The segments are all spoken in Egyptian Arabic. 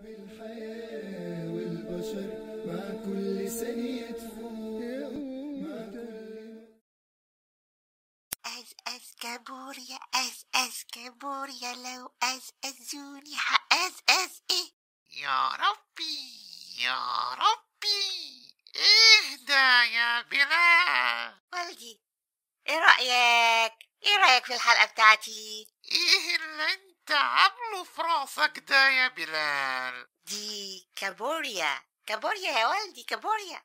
بالحياة والبشر مع كل ثانية تفوت مع كل أز أز كابوريا أز أز كابوريا لو أز أزوني حأز أز إيه يا ربي يا ربي اهدى يا بلال والدي إيه رأيك؟ إيه رأيك في الحلقة بتاعتي؟ ايه اللي انت عامله في راسك ده يا بلال دي كابوريا كابوريا يا والدي كابوريا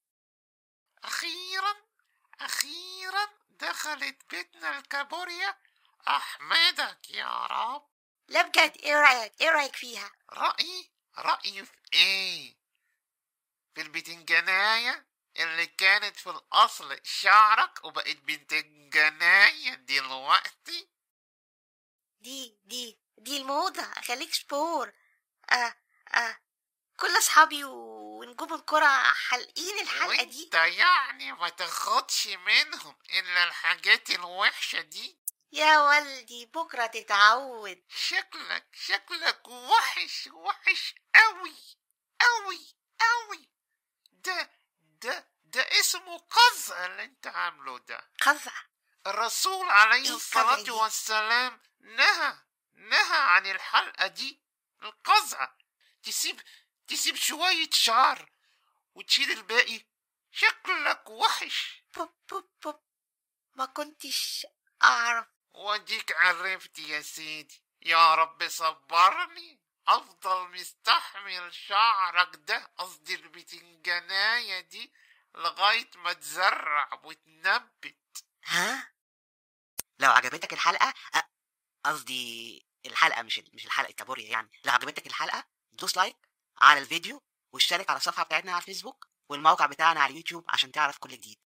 اخيرا اخيرا دخلت بيتنا الكابوريا احمدك يا رب لا بجد إيه رأيك؟ إيه رأيك فيها؟ رأيي رأيي في ايه في البتنجاناية اللي كانت في الأصل شعرك وبقت بتنجاناية دلوقتي دي دي دي الموضة خليك سبور آه آه كل أصحابي ونجوم الكرة حالقين الحلقة دي وانت يعني ما تاخدش منهم إلا الحاجات الوحشة دي يا والدي بكرة تتعود شكلك شكلك وحش وحش أوي أوي أوي ده ده ده اسمه قزع اللي انت عامله ده قزع الرسول عليه إيه الصلاة القزع دي؟ والسلام نهى نهى عن الحلقة دي القزعة تسيب تسيب شوية شعر وتشيل الباقي شكلك وحش بوب بوب بوب ما كنتش أعرف واديك عرفت يا سيدي يا رب صبرني افضل مستحمل شعرك ده قصدي البتنجاناية دي لغاية ما تزرع وتنبت ها لو عجبتك الحلقة أ- قصدي الحلقة مش مش الحلقة كابوريا يعني لو عجبتك الحلقة دوس لايك على الفيديو واشترك على الصفحة بتاعتنا على الفيسبوك والموقع بتاعنا على اليوتيوب عشان تعرف كل جديد